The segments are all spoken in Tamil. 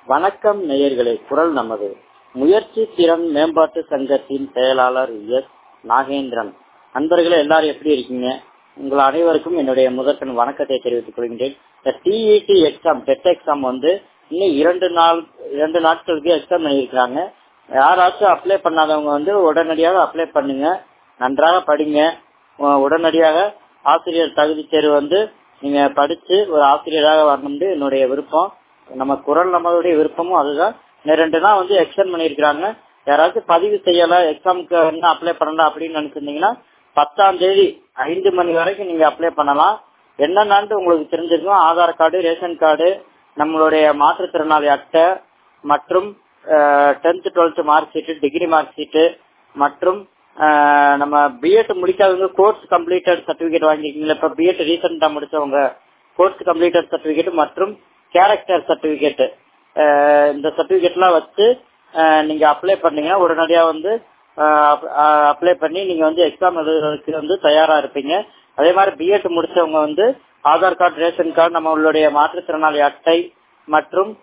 வணக்கம் நேயர்களே குரல் நமது முயற்சி திறன் மேம்பாட்டு சங்கத்தின் செயலாளர் எஸ் நாகேந்திரன் நண்பர்களே எல்லாரும் எப்படி இருக்கீங்க உங்கள் அனைவருக்கும் என்னுடைய முதற்கண் வணக்கத்தை தெரிவித்துக் கொள்கின்றேன் இந்த டிஇடி எக்ஸாம் டெட் எக்ஸாம் வந்து இன்னும் இரண்டு நாள் இரண்டு நாட்களுக்கு எக்ஸாம் பண்ணியிருக்கிறாங்க யாராச்சும் அப்ளை பண்ணாதவங்க வந்து உடனடியாக அப்ளை பண்ணுங்க நன்றாக படிங்க உ- உடனடியாக ஆசிரியர் தகுதி தேர்வு வந்து நீங்க படிச்சு ஒரு ஆசிரியராக வரணும்னு என்னுடைய விருப்பம் நம்ம குரல் நம்மளுடைய விருப்பமும் அதுதான் இன்னும் ரெண்டு நாள் வந்து எக்ஸ்டெண்ட் பண்ணியிருக்கிறாங்க யாராச்சும் பதிவு செய்யல எக்ஸாமுக்கு என்ன அப்ளை பண்ணலாம் அப்படின்னு நினைச்சிருந்தீங்கன்னா பத்தாம் தேதி ஐந்து மணி வரைக்கும் நீங்க அப்ளை பண்ணலாம் என்னென்னு உங்களுக்கு தெரிஞ்சிருக்கும் ஆதார் கார்டு ரேஷன் கார்டு நம்மளுடைய மாற்றுத்திறனாளி அட்டை மற்றும் tenth twelfth mark sheet degree mark sheet மற்றும் அஹ், நம்ம பிஎட் முடிக்காதவங்க கோர்ஸ் கம்ப்ளீட்டட் சர்டிபிகேட் வாங்கிருக்கீங்களா இப்ப பிஎட் ரீசெண்டா முடிச்சவங்க கோர்ஸ் கம்ப்ளீட்டட் சர்டிபிகேட் மற்றும் கேரக்டர் சர்டிபிகேட் இந்த சர்டிபிகேட்லாம் வச்சு அஹ், நீங்க அப்ளை பண்ணீங்கன்னா உடனடியா வந்து அப்ளை பண்ணி நீங்க வந்து எக்ஸாம் எழுதுறதுக்கு வந்து தயாரா இருப்பீங்க அதே மாதிரி பிஎட் முடிச்சவங்க வந்து ஆதார் கார்டு ரேஷன் கார்டு நம்மளுடைய மாற்றுத்திறனாளி அட்டை மற்றும்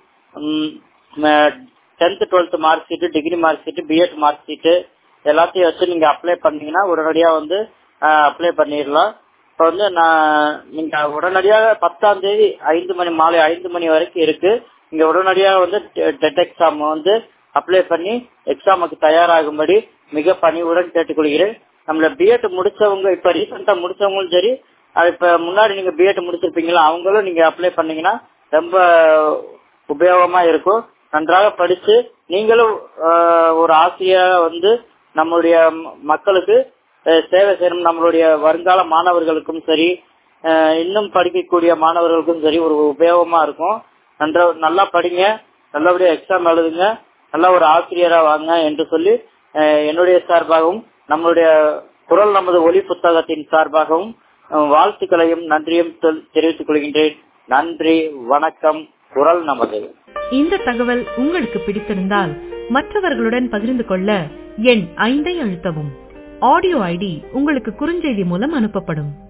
tenth twelfth mark sheet degree mark sheet B Ed mark sheet எல்லாத்தையும் வச்சு நீங்க அப்ளை பண்ணீங்கன்னா உடனடியா வந்து அப்ளை பண்ணிடலாம் இப்போ வந்து நான் நீங்க உடனடியாக பத்தாம் தேதி ஐந்து மணி மாலை ஐந்து மணி வரைக்கும் இருக்கு நீங்க உடனடியாக வந்து டெட் எக்ஸாம் வந்து அப்ளை பண்ணி எக்ஸாமுக்கு தயாராகும்படி மிக பணிவுடன் கேட்டுக்கொள்கிறேன் நம்மள பிஎட் முடிச்சவங்க இப்ப ரீசெண்டா முடிச்சவங்களும் சரி அது இப்ப முன்னாடி நீங்க பிஎட் முடிச்சிருப்பீங்களா அவங்களும் நீங்க அப்ளை பண்ணீங்கன்னா ரொம்ப உபயோகமா இருக்கும் நன்றாக படிச்சு நீங்களும் ஆஹ், ஒரு ஆசிரியரா வந்து நம்மளுடைய ம- மக்களுக்கு அஹ், சேவை செய்யணும் நம்மளுடைய வருங்கால மாணவர்களுக்கும் சரி அஹ், இன்னும் படிக்கக்கூடிய மாணவர்களுக்கும் சரி ஒரு உபயோகமா இருக்கும் நன்ற நல்லா படிங்க நல்லபடியா எக்ஸாம் எழுதுங்க நல்ல ஒரு ஆசிரியரா வாங்க என்று சொல்லி அஹ், என்னுடைய சார்பாகவும் நம்மளுடைய குரல் நமது ஒளி புத்தகத்தின் சார்பாகவும் அஹ், வாழ்த்துக்களையும் நன்றியும் தெல்- தெரிவித்துக் கொள்கின்றேன் நன்றி வணக்கம் குரல் நமது இந்த தகவல் உங்களுக்கு பிடித்திருந்தால் மற்றவர்களுடன் பகிர்ந்து கொள்ள எண் ஐந்தை அழுத்தவும் ஆடியோ ஐடி உங்களுக்கு குறுஞ்செய்தி மூலம் அனுப்பப்படும்